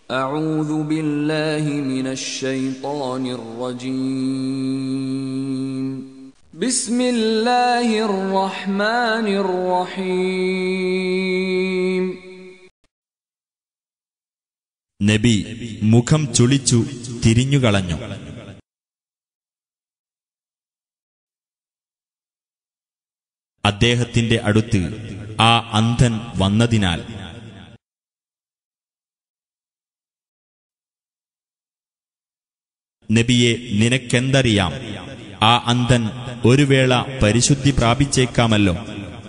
أعوذ بالله من الشيطان الرجيم بسم الله الرحمن الرحيم നബി മുഖം ചുളിച്ചു തിരിഞ്ഞുകളഞ്ഞു അദ്ദേഹത്തിന്റെ അടുത്ത് ആ അന്ധൻ വന്നതിനാൽ നബിയെ നിനക്കെന്തറിയാം ആ അന്ധൻ ഒരു വേള പരിശുദ്ധി പ്രാപിച്ചേക്കാമല്ലോ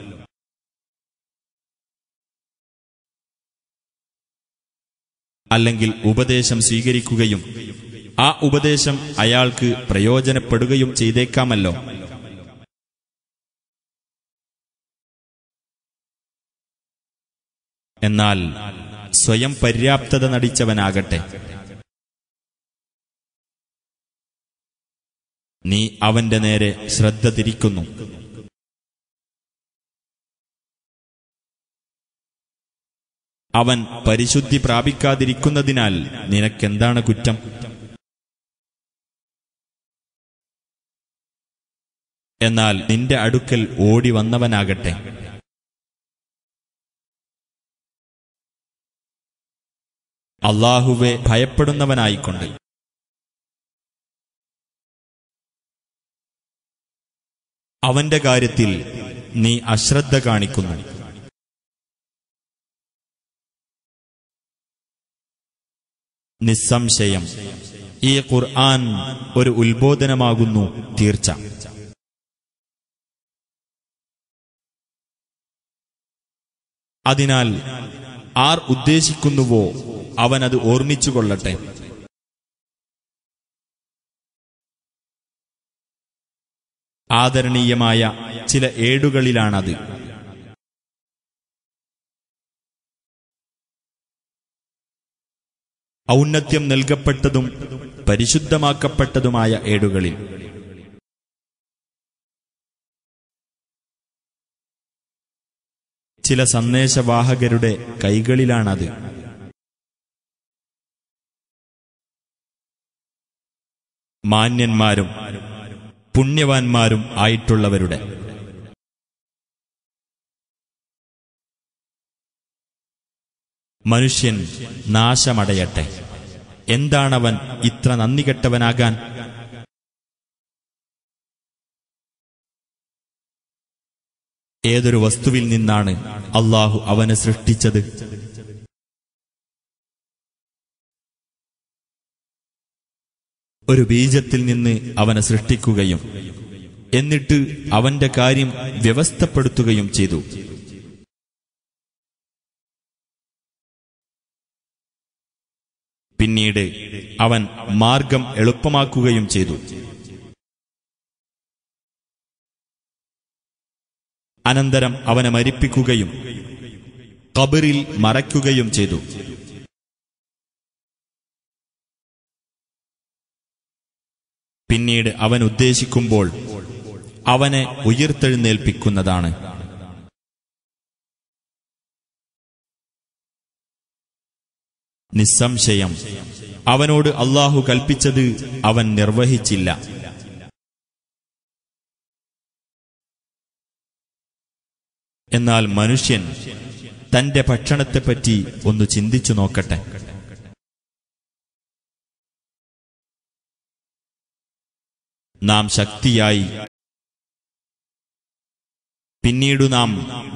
അല്ലെങ്കിൽ ഉപദേശം സ്വീകരിക്കുകയും ആ ഉപദേശം അയാൾക്ക് പ്രയോജനപ്പെടുകയും ചെയ്തേക്കാമല്ലോ എന്നാൽ സ്വയം പര്യാപ്തത നടിച്ചവനാകട്ടെ നീ അവന്റെ നേരെ ശ്രദ്ധ തിരിക്കുന്നു അവൻ പരിശുദ്ധി പ്രാപിക്കാതിരിക്കുന്നതിനാൽ നിനക്കെന്താണ് കുറ്റം എന്നാൽ നിന്റെ അടുക്കൽ ഓടി വന്നവനാകട്ടെ അള്ളാഹുവെ ഭയപ്പെടുന്നവനായിക്കൊണ്ട് അവന്റെ കാര്യത്തിൽ നീ അശ്രദ്ധ കാണിക്കുന്നു നിസ്സംശയം ഈ ഖുർആൻ ഒരു ഉത്ബോധനമാകുന്നു തീർച്ച അതിനാൽ ആർ ഉദ്ദേശിക്കുന്നുവോ അവനത് ഓർമ്മിച്ചുകൊള്ളട്ടെ ആദരണീയമായ ചില ഏടുകളിലാണത് ഔന്നത്യം നൽകപ്പെട്ടതും പരിശുദ്ധമാക്കപ്പെട്ടതുമായ ഏടുകളിൽ ചില സന്ദേശവാഹകരുടെ കൈകളിലാണത് മാന്യന്മാരും പുണ്യവാന്മാരും ആയിട്ടുള്ളവരുടെ മനുഷ്യൻ നാശമടയട്ടെ എന്താണവൻ ഇത്ര നന്ദികെട്ടവനാകാൻ ഏതൊരു വസ്തുവിൽ നിന്നാണ് അള്ളാഹു അവനെ സൃഷ്ടിച്ചത് ഒരു ബീജത്തിൽ നിന്ന് അവനെ സൃഷ്ടിക്കുകയും എന്നിട്ട് അവന്റെ കാര്യം വ്യവസ്ഥപ്പെടുത്തുകയും ചെയ്തു പിന്നീട് അവൻ മാർഗം എളുപ്പമാക്കുകയും ചെയ്തു അനന്തരം അവനെ മരിപ്പിക്കുകയും കബറിൽ മറയ്ക്കുകയും ചെയ്തു പിന്നീട് അവൻ ഉദ്ദേശിക്കുമ്പോൾ അവനെ ഉയർത്തെഴുന്നേൽപ്പിക്കുന്നതാണ് നിസ്സംശയം അവനോട് അള്ളാഹു കൽപ്പിച്ചത് അവൻ നിർവഹിച്ചില്ല എന്നാൽ മനുഷ്യൻ തന്റെ ഭക്ഷണത്തെപ്പറ്റി ഒന്ന് ചിന്തിച്ചു നോക്കട്ടെ നാം ശക്തിയായി പിന്നീടു നാം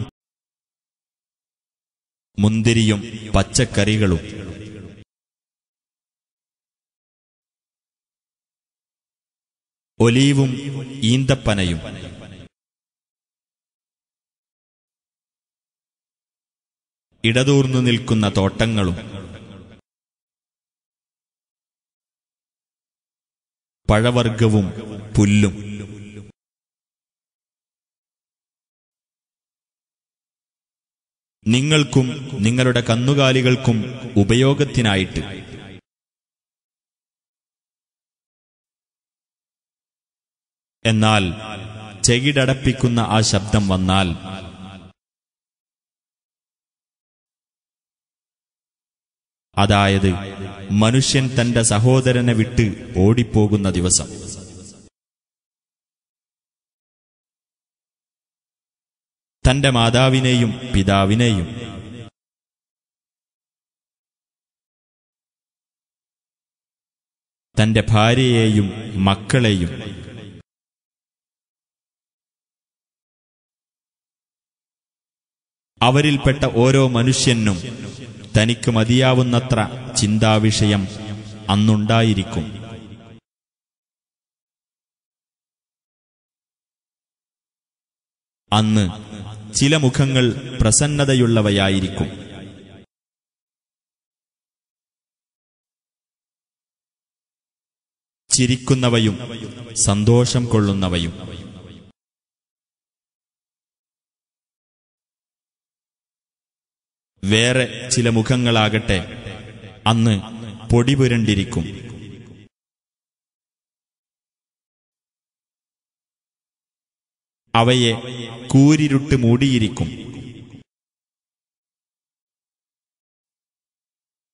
മുന്തിരിയും പച്ചക്കറികളും ഒലീവും ഈന്തപ്പനയും ഇടതൂർന്നു നിൽക്കുന്ന തോട്ടങ്ങളും പഴവർഗവും പുല്ലും നിങ്ങൾക്കും നിങ്ങളുടെ കന്നുകാലികൾക്കും ഉപയോഗത്തിനായിട്ട് എന്നാൽ ചെകിടടപ്പിക്കുന്ന ആ ശബ്ദം വന്നാൽ അതായത് മനുഷ്യൻ തന്റെ സഹോദരനെ വിട്ട് ഓടിപ്പോകുന്ന ദിവസം തന്റെ മാതാവിനെയും പിതാവിനെയും തന്റെ ഭാര്യയെയും മക്കളെയും അവരിൽപ്പെട്ട ഓരോ മനുഷ്യനും തനിക്ക് മതിയാവുന്നത്ര ചിന്താവിഷയം അന്നുണ്ടായിരിക്കും അന്ന് ചില മുഖങ്ങൾ പ്രസന്നതയുള്ളവയായിരിക്കും ചിരിക്കുന്നവയും സന്തോഷം കൊള്ളുന്നവയും വേറെ ചില മുഖങ്ങളാകട്ടെ അന്ന് പൊടിപുരണ്ടിരിക്കും അവയെ കൂരിരുട്ട് മൂടിയിരിക്കും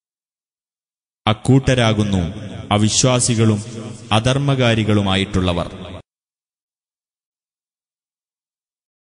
അക്കൂട്ടരാകുന്നു അവിശ്വാസികളും അധർമ്മകാരികളുമായിട്ടുള്ളവർ